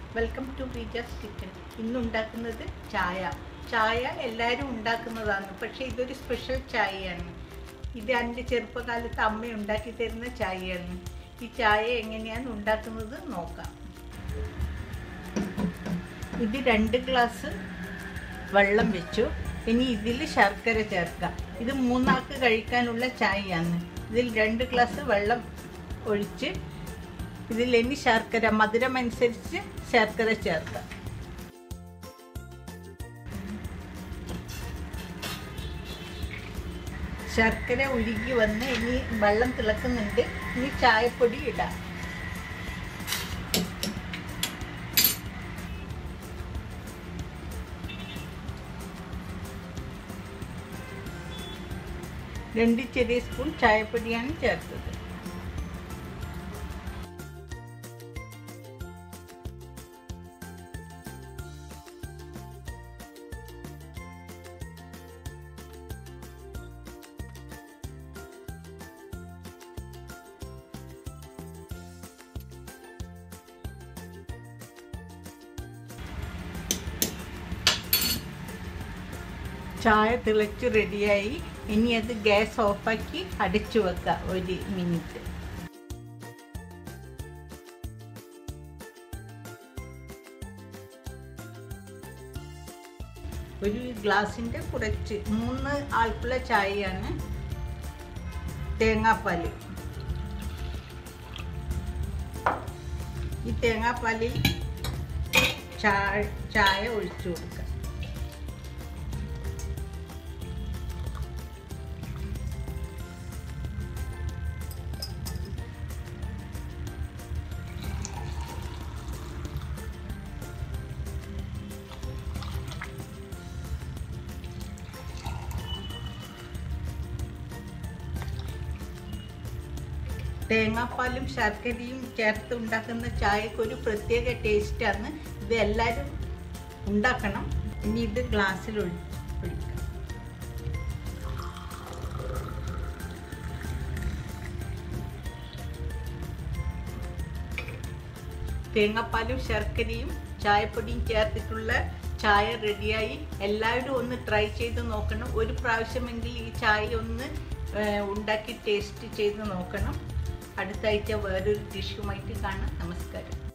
welcome to Reeja's kitchen ഇന്ന് ഉണ്ടാക്കുന്നത് ചായ ചായ എല്ലാവരും ഉണ്ടാക്കുന്നതാണ് പക്ഷേ ഇതൊരു സ്പെഷ്യൽ ചായയാണ് ഇത് എൻ്റെ ചെറുപ്പകാലത്ത് അമ്മ ഉണ്ടാക്കി തരുന്ന ചായയാണ് ഈ ചായ എങ്ങനെയാണ് ഉണ്ടാക്കുന്നത് നോക്കാം ഇത് രണ്ട് ഗ്ലാസ് വെള്ളം വെച്ചു ഇനി ഇതിൽ ശർക്കര ചേർക്കാം ഇത് മൂന്നാൾക്ക് കഴിക്കാനുള്ള ചായയാണ് ഇതിൽ രണ്ട് ഗ്ലാസ് വെള്ളം ഒഴിച്ച് ഇതിൽ ഇനി ശർക്കര മധുരം അനുസരിച്ച് ശർക്കര ചേർക്കാം ശർക്കര ഉരുകി വന്ന് ഇനി വെള്ളം തിളക്കുന്നുണ്ട് ഇനി ചായപ്പൊടി ഇടാം രണ്ട് ചെറിയ സ്പൂൺ ചായപ്പൊടിയാണ് ചേർത്തത് ചായ തിളച്ച് റെഡിയായി ഇനി അത് ഗ്യാസ് ഓഫാക്കി അടച്ചു വെക്കാം ഒരു മിനിറ്റ് ഒരു ഗ്ലാസിൻ്റെ കുറച്ച് മൂന്ന് ആൾക്കുള്ള ചായയാണ് തേങ്ങാപ്പാൽ ഈ തേങ്ങാപ്പാലിൽ ചായ ചായ ഒഴിച്ചു കൊടുക്കാം തേങ്ങാപ്പാലും ശർക്കരയും ചേർത്ത് ഉണ്ടാക്കുന്ന ചായക്ക് ഒരു പ്രത്യേക ടേസ്റ്റാണ് ഇത് എല്ലാവരും ഉണ്ടാക്കണം ഇനി ഇത് ഗ്ലാസ്സിൽ ഒഴി ഒഴിക്കാം തേങ്ങാപ്പാലും ശർക്കരയും ചായപ്പൊടിയും ചേർത്തിട്ടുള്ള ചായ റെഡിയായി എല്ലാവരും ഒന്ന് ട്രൈ ചെയ്ത് നോക്കണം ഒരു പ്രാവശ്യമെങ്കിൽ ഈ ചായ ഒന്ന് ഉണ്ടാക്കി ടേസ്റ്റ് ചെയ്ത് നോക്കണം അടുത്ത ആഴ്ച വേറൊരു ഡിഷുമായിട്ട് കാണാം നമസ്കാരം